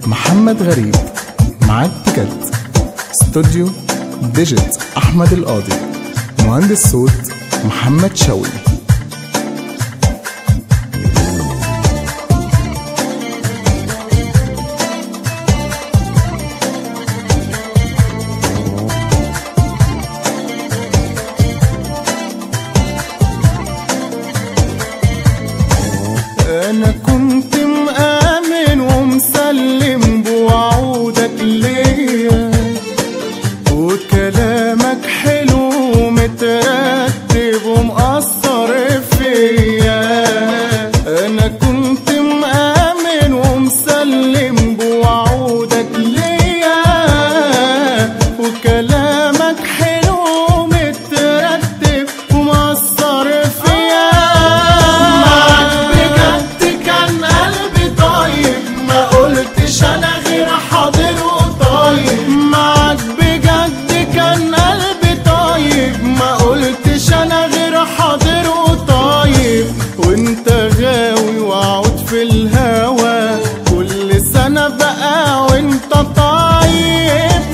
محمد غريب معاك بجد استوديو ديجيت أحمد القاضي مهندس صوت محمد شوقي انا كنت مآمن ومسلم بوعودك ليا وكلامك حلو ومترتب ومأثر فيا انا كنت مآمن ومسلم بوعودك ليا وكلامك حلو ومترتب ومأثر فيا معاك بجد كان قلبي طيب ما قلتش انا غير حاضر وطيب معاك بجد كان قلبي طيب ما قلتش انا غير حاضر وطيب وانت غاوي واقعد في الهوا كل سنة بقى وانت طيب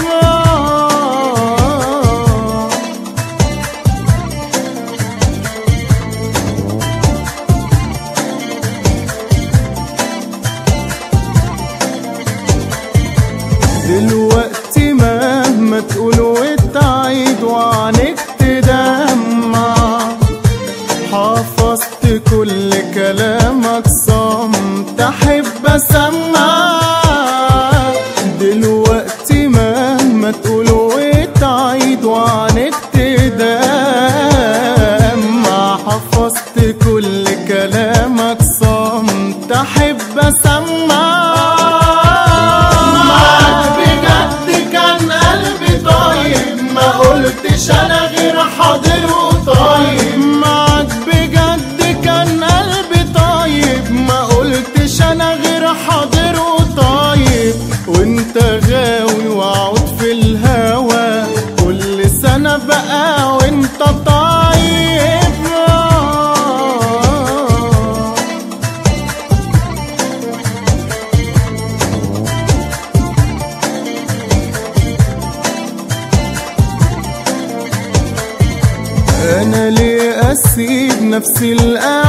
دلوقتي مهما تقول وتعيد وعنك تدمع حفظت كل كلامك صمت احب اسمع دلوقتي مهما تقول وتعيد وعنك تدمع حفظت كل كلامك صمت احب اسمع معاك بجد كان قلبي طيب ما قلتش انا غير حاضر وطيب معاك بجد كان قلبي طيب ما قلتش انا غير حاضر وطيب وانت غاوي واقعد في الهوا كل سنة بقى وانت طيب انا ليه اسيب نفسي الان